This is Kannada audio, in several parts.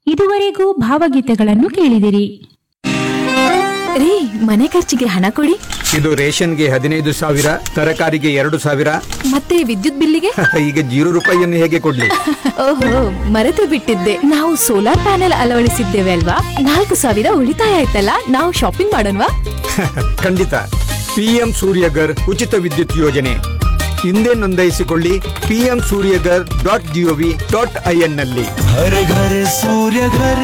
ಇದುವರೆಗೂ ಭಾವಗೀತೆಗಳನ್ನು ಕೇಳಿದಿರಿ ರೀ ಮನೆ ಖರ್ಚಿಗೆ ಹಣ ಕೊಡಿ ಇದು ರೇಷನ್ಗೆ ಹದಿನೈದು ಸಾವಿರ ತರಕಾರಿಗೆ ಎರಡು ಸಾವಿರ ಮತ್ತೆ ವಿದ್ಯುತ್ ಬಿಲ್ಲಿಗೆ ಈಗ ಜೀರೋ ರೂಪಾಯಿಯನ್ನು ಹೇಗೆ ಕೊಡ್ಲಿ ಓಹೋ ಮರೆತು ಬಿಟ್ಟಿದ್ದೆ ನಾವು ಸೋಲಾರ್ ಪ್ಯಾನೆಲ್ ಅಳವಡಿಸಿದ್ದೇವೆ ಅಲ್ವಾ ನಾಲ್ಕು ಸಾವಿರ ಉಳಿತಾಯ ಆಯ್ತಲ್ಲ ನಾವು ಶಾಪಿಂಗ್ ಮಾಡೋಣವಾ ಖಂಡಿತ ಪಿಎಂ ಸೂರ್ಯಗರ್ ಉಚಿತ ವಿದ್ಯುತ್ ಯೋಜನೆ ಹಿಂದೆ ನೋಂದಾಯಿಸಿಕೊಳ್ಳಿ PM Suryaghar dot GOV dot IN ನಲ್ಲಿ घर घर सूर्य घर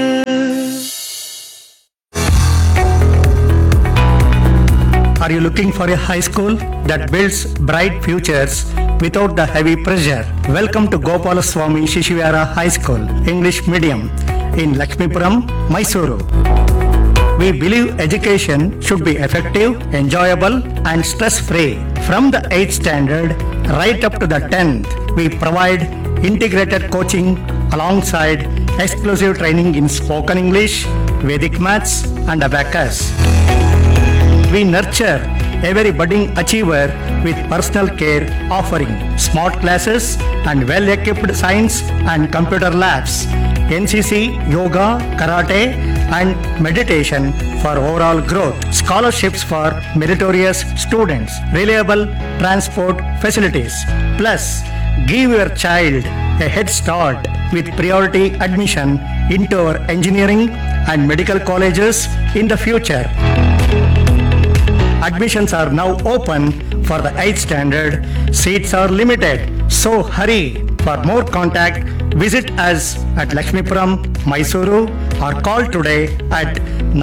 Are you looking for a high school that builds bright futures without the heavy pressure? Welcome to Gopalaswamy Shishivara High School, English Medium in Lakshmipuram, Mysuru. We believe education should be effective, enjoyable, and stress free. From the 8th standard right up to the 10th, we provide integrated coaching alongside exclusive training in spoken English, Vedic maths, and abacus. We nurture every budding achiever with personal care offering smart classes and well equipped science and computer labs, NCC, yoga, karate, and meditation for overall growth, scholarships for meritorious students, reliable transport facilities. Plus, give your child a head start with priority admission into our engineering and medical colleges in the future. Admissions are now open for the 8th standard. Seats are limited. So hurry. For more contact, visit us at Lakshmipuram, Mysuru or call today at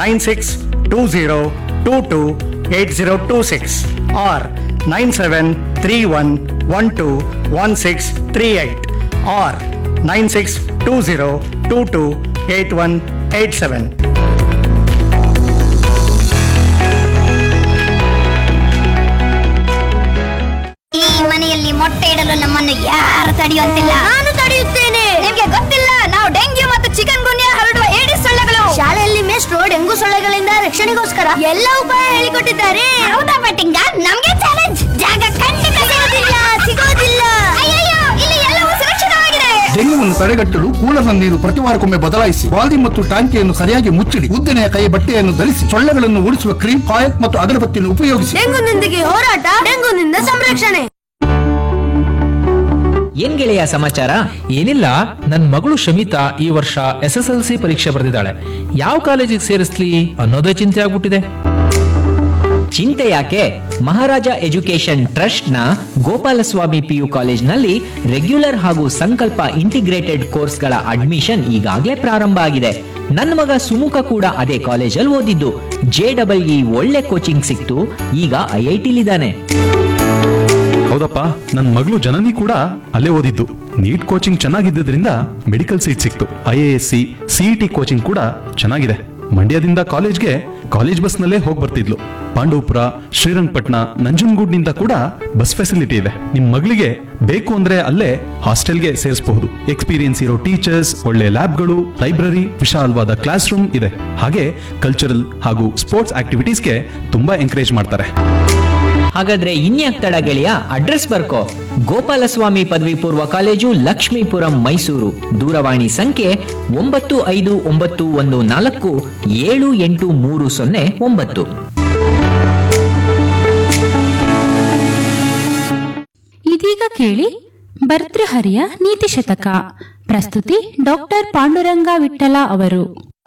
9620228026 or 9731121638 or 9620228187. ಈ ಮನೆಯಲ್ಲಿ ಮೊಟ್ಟೆ ಇಡಲು ನಮ್ಮನ್ನು ಯಾರು ತಡೆಯುವಂತಿಲ್ಲ ನಾನು ತಡೆಯುತ್ತೇನೆ ನಿಮ್ಗೆ ಗೊತ್ತಿಲ್ಲ ನಾವು ಡೆಂಗ್ಯೂ ಮತ್ತು ಚಿಕನ್ ಗುನ್ಯಾ ಹರಡುವ ಏಡಿಸ್ ಸೊಳ್ಳೆಗಳು ಶಾಲೆಯಲ್ಲಿ ಮೇಷ್ಟ್ರು ಡೆಂಗು ಸೊಳ್ಳೆಗಳಿಂದ ರಕ್ಷಣೆಗೋಸ್ಕರ ಎಲ್ಲ ಉಪಾಯ ಹೇಳಿಕೊಟ್ಟಿದ್ದಾರೆ ಹೌದಾ ಪಟ್ಟಿಂಗ ನಮ್ಗೆ ಚಾಲೆಂಜ್ ಜಾಗ ಖಂಡಿತ ಸಿಗೋದಿಲ್ಲ ಸಿಗೋದಿಲ್ಲ ಅಯ್ಯಯ್ಯೋ ಇಲ್ಲಿ ಎಲ್ಲವೂ ಸುರಕ್ಷಿತವಾಗಿದೆ ಡೆಂಗ್ಯೂವನ್ನು ತಡೆಗಟ್ಟಲು ಕೂಲರ್ನ ನೀರು ಪ್ರತಿ ವಾರಕ್ಕೊಮ್ಮೆ ಬದಲಾಯಿಸಿ ಬಾಲ್ದಿ ಮತ್ತು ಟಾಂಕಿಯನ್ನು ಸರಿಯಾಗಿ ಮುಚ್ಚಿಡಿ ಉದ್ದನೆಯ ಕೈ ಬಟ್ಟೆಯನ್ನು ಧರಿಸಿ ಸೊಳ್ಳೆಗಳನ್ನು ಓಡಿಸುವ ಕ್ರೀಮ್ ಕಾಯಕ್ ಮತ್ತು ಅಗರಬತ್ತಿಯನ್ನು ಉಪಯೋಗಿಸಿ ಡೆಂಗುನೊಂದಿಗೆ ಹೋರಾಟ ಡೆಂಗುನಿಂದ ಸಂರಕ್ಷಣೆ ಏನ್ ಗೆಳೆಯ ಸಮಾಚಾರ ಏನಿಲ್ಲ ನನ್ ಮಗಳು ಶಮಿತಾ ಈ ವರ್ಷ ಎಸ್ ಎಸ್ ಎಲ್ ಸಿ ಪರೀಕ್ಷೆ ಬರೆದಿದ್ದಾಳೆ ಯಾವ ಕಾಲೇಜಿಗೆ ಸೇರಿಸ್ಲಿ ಅನ್ನೋದೇ ಚಿಂತೆ ಆಗ್ಬಿಟ್ಟಿದೆ ಚಿಂತೆ ಯಾಕೆ ಮಹಾರಾಜ ಎಜುಕೇಶನ್ ಟ್ರಸ್ಟ್ ನ ಗೋಪಾಲಸ್ವಾಮಿ ಪಿಯು ಕಾಲೇಜ್ನಲ್ಲಿ ರೆಗ್ಯುಲರ್ ಹಾಗೂ ಸಂಕಲ್ಪ ಇಂಟಿಗ್ರೇಟೆಡ್ ಕೋರ್ಸ್ಗಳ ಅಡ್ಮಿಷನ್ ಈಗಾಗಲೇ ಪ್ರಾರಂಭ ಆಗಿದೆ ನನ್ನ ಮಗ ಸುಮುಖ ಕೂಡ ಅದೇ ಕಾಲೇಜಲ್ಲಿ ಓದಿದ್ದು ಜೆ ಡಬಲ್ ಇ ಒಳ್ಳೆ ಕೋಚಿಂಗ್ ಸಿಕ್ತು ಈಗ ಐ ಐ ಟಿಲಿದ್ದಾನೆ ಹೌದಪ್ಪ ನನ್ನ ಮಗಳು ಜನನಿ ಕೂಡ ಅಲ್ಲೇ ಓದಿದ್ದು ನೀಟ್ ಕೋಚಿಂಗ್ ಚೆನ್ನಾಗಿದ್ದರಿಂದ ಮೆಡಿಕಲ್ ಸೀಟ್ ಸಿಕ್ತು I A S C CET coaching ಕೂಡ ಚೆನ್ನಾಗಿದೆ ಮಂಡ್ಯದಿಂದ ಕಾಲೇಜ್ಗೆ ಕಾಲೇಜ್ ಬಸ್ನಲ್ಲೇ ಹೋಗಿ ಬರ್ತಿದ್ಲು ಪಾಂಡವಪುರ ಶ್ರೀರಂಗಪಟ್ಟಣ ನಂಜನಗೂಡ್ನಿಂದ ಕೂಡ ಬಸ್ ಫೆಸಿಲಿಟಿ ಇದೆ ನಿಮ್ ಮಗಳಿಗೆ ಬೇಕು ಅಂದ್ರೆ ಅಲ್ಲೇ ಹಾಸ್ಟೆಲ್ಗೆ ಸೇರಿಸಬಹುದು ಎಕ್ಸ್ಪೀರಿಯನ್ಸ್ ಇರೋ ಟೀಚರ್ಸ್ ಒಳ್ಳೆ ಲ್ಯಾಬ್ಗಳು ಲೈಬ್ರರಿ ವಿಶಾಲವಾದ ಕ್ಲಾಸ್ ರೂಮ್ ಇದೆ ಹಾಗೆ ಕಲ್ಚರಲ್ ಹಾಗೂ ಸ್ಪೋರ್ಟ್ಸ್ ಆಕ್ಟಿವಿಟೀಸ್ಗೆ ತುಂಬಾ ಎಂಕರೇಜ್ ಮಾಡ್ತಾರೆ ಹಾಗಾದ್ರೆ ಇನ್ಯಾಕ್ ತಡ ಗೆಳೆಯ ಅಡ್ರೆಸ್ ಬರ್ಕೋ ಗೋಪಾಲಸ್ವಾಮಿ ಪದವಿ ಪೂರ್ವ ಕಾಲೇಜು ಲಕ್ಷ್ಮೀಪುರಂ ಮೈಸೂರು ದೂರವಾಣಿ ಸಂಖ್ಯೆ ಒಂಬತ್ತು ಐದು ಒಂಬತ್ತು ಒಂದು ನಾಲ್ಕು ಏಳು ಎಂಟು ಮೂರು ಸೊನ್ನೆ ಒಂಬತ್ತು ಇದೀಗ ಕೇಳಿ ಭರ್ತೃಹರಿಯ ನೀತಿ ಶತಕ ಪ್ರಸ್ತುತಿ ಡಾಕ್ಟರ್ ಪಾಂಡುರಂಗ ವಿಠಲ ಅವರು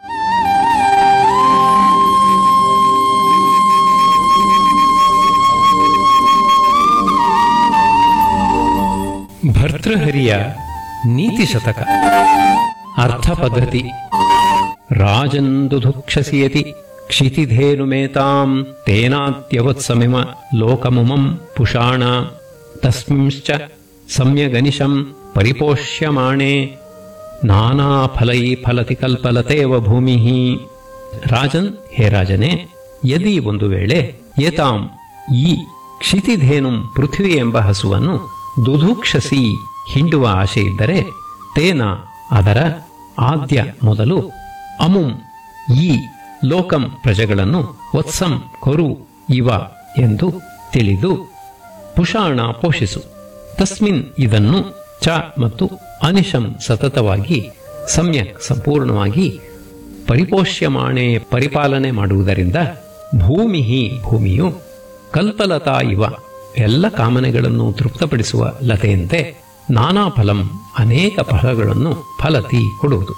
ಭರ್ತೃಹರಿಯ ನೀತಿ ಶತಕ ಅರ್ಥ ಪದ್ಧತಿ ರಾಜಂದುಧುಕ್ಷಸಿಯತಿ ಕ್ಷಿತಿಧೇನುಮೇತಾಂ ತೇನಾತ್ಯವತ್ಸಮಿಮ ಲೋಕಮುಮಂ ಪುಷಾಣ ತಸ್ಮಿಂಶ್ಚ ಸಮ್ಯಗನಿಶಂ ಪರಿಪೋಷ್ಯಮಾಣೆ ನಾನಾಫಲೈ ಫಲತಿ ಕಲ್ಪಲತೇವ ಭೂಮಿ ರಾಜನ್ ಹೇ ರಾಜನೇ ಯದಿ ಒಂದು ವೇಳೆ ಏತಾಂ ಈ ಕ್ಷಿತಿಧೇನುಂ ಪೃಥ್ವಿ ಎಂಬ ಹಸುವನ್ನು ದುಧುಕ್ಷಸಿ ಹಿಂಡುವ ಆಶೆ ಇದ್ದರೆ ತೇನ ಅದರ ಆದ್ಯ ಮೊದಲು ಅಮುಂ ಈ ಲೋಕಂ ಪ್ರಜೆಗಳನ್ನು ವತ್ಸಂ ಕೊರು ಇವ ಎಂದು ತಿಳಿದು ಪುಷಾಣ ಪೋಷಿಸು ತಸ್ಮಿನ್ ಇದನ್ನು ಚ ಮತ್ತು ಅನಿಶಂ ಸತತವಾಗಿ ಸಮ್ಯಕ್ ಸಂಪೂರ್ಣವಾಗಿ ಪರಿಪೋಷ್ಯಮಾಣೆ ಪರಿಪಾಲನೆ ಮಾಡುವುದರಿಂದ ಭೂಮಿ ಭೂಮಿಯು ಕಲ್ಪಲತಾ ಇವ ಎಲ್ಲ ಕಾಮನೆಗಳನ್ನು ತೃಪ್ತಪಡಿಸುವ ಲತೆಯಂತೆ ನಾನಾ ಫಲಂ ಅನೇಕ ಫಲಗಳನ್ನು ಫಲತಿ ಕೊಡುವುದು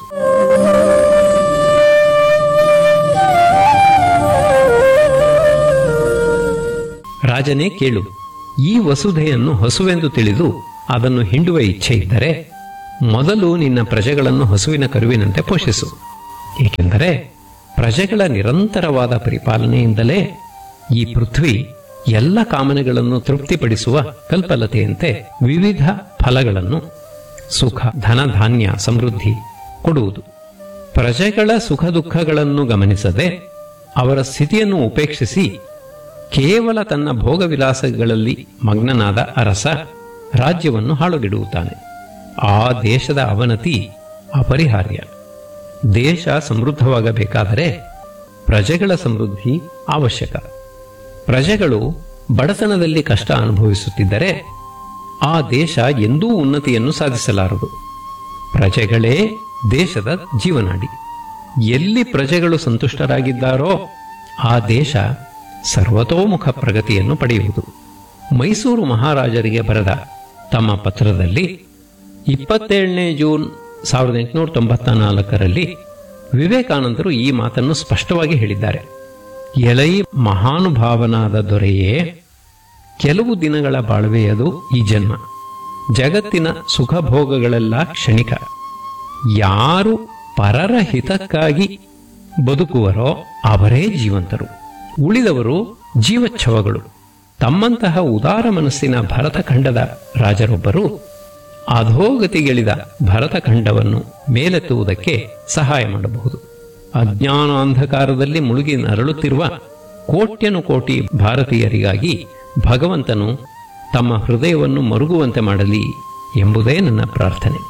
ರಾಜನೇ ಕೇಳು ಈ ವಸುಧೆಯನ್ನು ಹಸುವೆಂದು ತಿಳಿದು ಅದನ್ನು ಹಿಂಡುವ ಇಚ್ಛೆ ಇದ್ದರೆ ಮೊದಲು ನಿನ್ನ ಪ್ರಜೆಗಳನ್ನು ಹಸುವಿನ ಕರುವಿನಂತೆ ಪೋಷಿಸು ಏಕೆಂದರೆ ಪ್ರಜೆಗಳ ನಿರಂತರವಾದ ಪರಿಪಾಲನೆಯಿಂದಲೇ ಈ ಪೃಥ್ವಿ ಎಲ್ಲ ಕಾಮನೆಗಳನ್ನು ತೃಪ್ತಿಪಡಿಸುವ ಕಲ್ಪಲತೆಯಂತೆ ವಿವಿಧ ಫಲಗಳನ್ನು ಸುಖ ಧನ ಧಾನ್ಯ ಸಮೃದ್ಧಿ ಕೊಡುವುದು ಪ್ರಜೆಗಳ ಸುಖ ದುಃಖಗಳನ್ನು ಗಮನಿಸದೆ ಅವರ ಸ್ಥಿತಿಯನ್ನು ಉಪೇಕ್ಷಿಸಿ ಕೇವಲ ತನ್ನ ಭೋಗವಿಲಾಸಗಳಲ್ಲಿ ಮಗ್ನನಾದ ಅರಸ ರಾಜ್ಯವನ್ನು ಹಾಳುಗೆಡುತ್ತಾನೆ ಆ ದೇಶದ ಅವನತಿ ಅಪರಿಹಾರ್ಯ ದೇಶ ಸಮೃದ್ಧವಾಗಬೇಕಾದರೆ ಪ್ರಜೆಗಳ ಸಮೃದ್ಧಿ ಅವಶ್ಯಕ ಪ್ರಜೆಗಳು ಬಡತನದಲ್ಲಿ ಕಷ್ಟ ಅನುಭವಿಸುತ್ತಿದ್ದರೆ ಆ ದೇಶ ಎಂದೂ ಉನ್ನತಿಯನ್ನು ಸಾಧಿಸಲಾರದು ಪ್ರಜೆಗಳೇ ದೇಶದ ಜೀವನಾಡಿ ಎಲ್ಲಿ ಪ್ರಜೆಗಳು ಸಂತುಷ್ಟರಾಗಿದ್ದಾರೋ ಆ ದೇಶ ಸರ್ವತೋಮುಖ ಪ್ರಗತಿಯನ್ನು ಪಡೆಯುವುದು ಮೈಸೂರು ಮಹಾರಾಜರಿಗೆ ಬರೆದ ತಮ್ಮ ಪತ್ರದಲ್ಲಿ ಇಪ್ಪತ್ತೇಳನೇ ಜೂನ್ ಸಾವಿರದ ಎಂಟುನೂರ ತೊಂಬತ್ತ ನಾಲ್ಕರಲ್ಲಿ ವಿವೇಕಾನಂದರು ಈ ಮಾತನ್ನು ಸ್ಪಷ್ಟವಾಗಿ ಹೇಳಿದ್ದಾರೆ ಎಲೈ ಮಹಾನುಭಾವನಾದ ದೊರೆಯೇ ಕೆಲವು ದಿನಗಳ ಬಾಳ್ವೆಯದು ಈ ಜನ್ಮ ಜಗತ್ತಿನ ಸುಖ ಭೋಗಗಳೆಲ್ಲ ಕ್ಷಣಿಕ ಯಾರು ಪರರ ಹಿತಕ್ಕಾಗಿ ಬದುಕುವರೋ ಅವರೇ ಜೀವಂತರು ಉಳಿದವರು ಜೀವಚ್ಛವಗಳು ತಮ್ಮಂತಹ ಉದಾರ ಮನಸ್ಸಿನ ಭರತಖಂಡದ ರಾಜರೊಬ್ಬರು ಅಧೋಗತಿಗಿಳಿದ ಭರತಖಂಡವನ್ನು ಮೇಲೆತ್ತುವುದಕ್ಕೆ ಸಹಾಯ ಮಾಡಬಹುದು ಅಜ್ಞಾನಾಂಧಕಾರದಲ್ಲಿ ಮುಳುಗಿ ನರಳುತ್ತಿರುವ ಕೋಟ್ಯನು ಕೋಟಿ ಭಾರತೀಯರಿಗಾಗಿ ಭಗವಂತನು ತಮ್ಮ ಹೃದಯವನ್ನು ಮರುಗುವಂತೆ ಮಾಡಲಿ ಎಂಬುದೇ ನನ್ನ ಪ್ರಾರ್ಥನೆ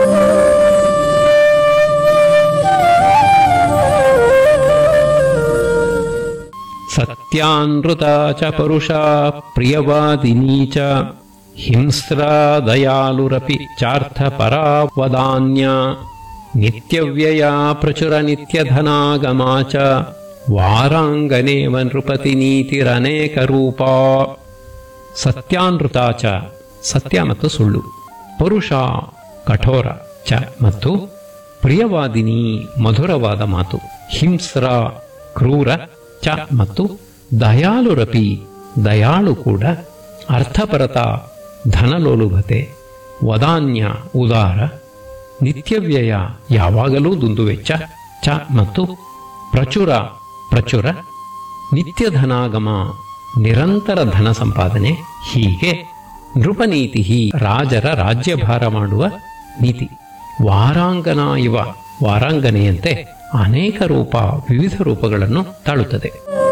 ಸತ್ಯಾನೃತ ಚ ಪರುಷ ಪ್ರಿಯವಾದಿನಿ ಚ ಹಿಂಸ್ರಾ ದಯಾಲುರಪಿ ಚಾರ್ಥ ಪರಾವದಾನ್ಯ ನಿತ್ಯವ್ಯಯ ಪ್ರಚುರ ನಿತ್ಯಧನಾಗಮಾ ಚ ವಾರಾಂಗನೇವ ನೃಪತಿ ನೀತಿರನೇಕ ರೂಪ ಸತ್ಯಾನೃತ ಚ ಸತ್ಯ ಮತ್ತು ಸುಳ್ಳು ಪರುಷ ಕಠೋರ ಚ ಮತ್ತು ಪ್ರಿಯವಾದಿನಿ ಮಧುರವಾದ ಮಾತು ಹಿಂಸ್ರ ಕ್ರೂರ ಚ ಮತ್ತು ದಯಾಳುರಪಿ ದಯಾಳು ಕೂಡ ಅರ್ಥಪರತ ಧನಲೋಲುಭತೆ ವದಾನ್ಯ ಉದಾರ ನಿತ್ಯವ್ಯಯ ಯಾವಾಗಲೂ ದುಂದುವೆಚ್ಚ ಚ ಮತ್ತು ಪ್ರಚುರ ಪ್ರಚುರ ನಿತ್ಯಧನಾಗಮ ನಿರಂತರ ಧನ ಸಂಪಾದನೆ ಹೀಗೆ ನೃಪನೀತಿ ರಾಜರ ರಾಜ್ಯಭಾರ ಮಾಡುವ ನೀತಿ ವಾರಾಂಗನ ಇವ ವಾರಾಂಗನೆಯಂತೆ ಅನೇಕ ರೂಪ ವಿವಿಧ ರೂಪಗಳನ್ನು ತಾಳುತ್ತದೆ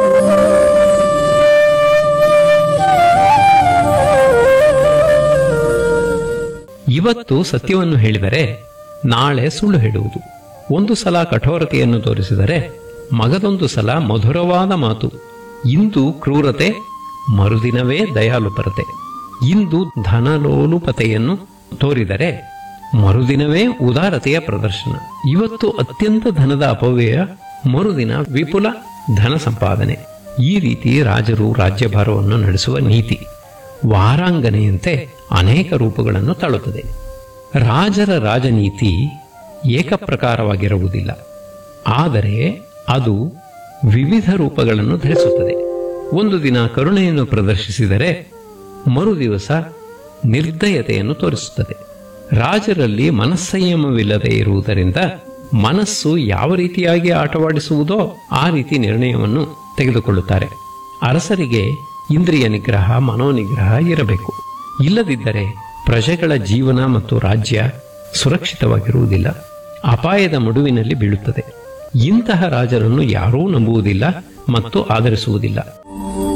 ಇವತ್ತು ಸತ್ಯವನ್ನು ಹೇಳಿದರೆ ನಾಳೆ ಸುಳ್ಳು ಹೇಳುವುದು ಒಂದು ಸಲ ಕಠೋರತೆಯನ್ನು ತೋರಿಸಿದರೆ ಮಗದೊಂದು ಸಲ ಮಧುರವಾದ ಮಾತು ಇಂದು ಕ್ರೂರತೆ ಮರುದಿನವೇ ದಯಾಲುಪರತೆ ಇಂದು ಧನಲೋಲುಪತೆಯನ್ನು ತೋರಿದರೆ ಮರುದಿನವೇ ಉದಾರತೆಯ ಪ್ರದರ್ಶನ ಇವತ್ತು ಅತ್ಯಂತ ಧನದ ಅಪವ್ಯಯ ಮರುದಿನ ವಿಪುಲ ಧನ ಸಂಪಾದನೆ ಈ ರೀತಿ ರಾಜರು ರಾಜ್ಯಭಾರವನ್ನು ನಡೆಸುವ ನೀತಿ ವಾರಾಂಗನೆಯಂತೆ ಅನೇಕ ರೂಪಗಳನ್ನು ತಾಳುತ್ತದೆ ರಾಜರ ರಾಜನೀತಿ ಏಕಪ್ರಕಾರವಾಗಿರುವುದಿಲ್ಲ ಆದರೆ ಅದು ವಿವಿಧ ರೂಪಗಳನ್ನು ಧರಿಸುತ್ತದೆ ಒಂದು ದಿನ ಕರುಣೆಯನ್ನು ಪ್ರದರ್ಶಿಸಿದರೆ ಮರುದಿವಸ ನಿರ್ದಯತೆಯನ್ನು ತೋರಿಸುತ್ತದೆ ರಾಜರಲ್ಲಿ ಮನಸ್ಸಂಯಮವಿಲ್ಲದೆ ಇರುವುದರಿಂದ ಮನಸ್ಸು ಯಾವ ರೀತಿಯಾಗಿ ಆಟವಾಡಿಸುವುದೋ ಆ ರೀತಿ ನಿರ್ಣಯವನ್ನು ತೆಗೆದುಕೊಳ್ಳುತ್ತಾರೆ ಅರಸರಿಗೆ ಇಂದ್ರಿಯ ನಿಗ್ರಹ ಮನೋನಿಗ್ರಹ ಇರಬೇಕು ಇಲ್ಲದಿದ್ದರೆ ಪ್ರಜೆಗಳ ಜೀವನ ಮತ್ತು ರಾಜ್ಯ ಸುರಕ್ಷಿತವಾಗಿರುವುದಿಲ್ಲ ಅಪಾಯದ ಮಡುವಿನಲ್ಲಿ ಬೀಳುತ್ತದೆ ಇಂತಹ ರಾಜರನ್ನು ಯಾರೂ ನಂಬುವುದಿಲ್ಲ ಮತ್ತು ಆಧರಿಸುವುದಿಲ್ಲ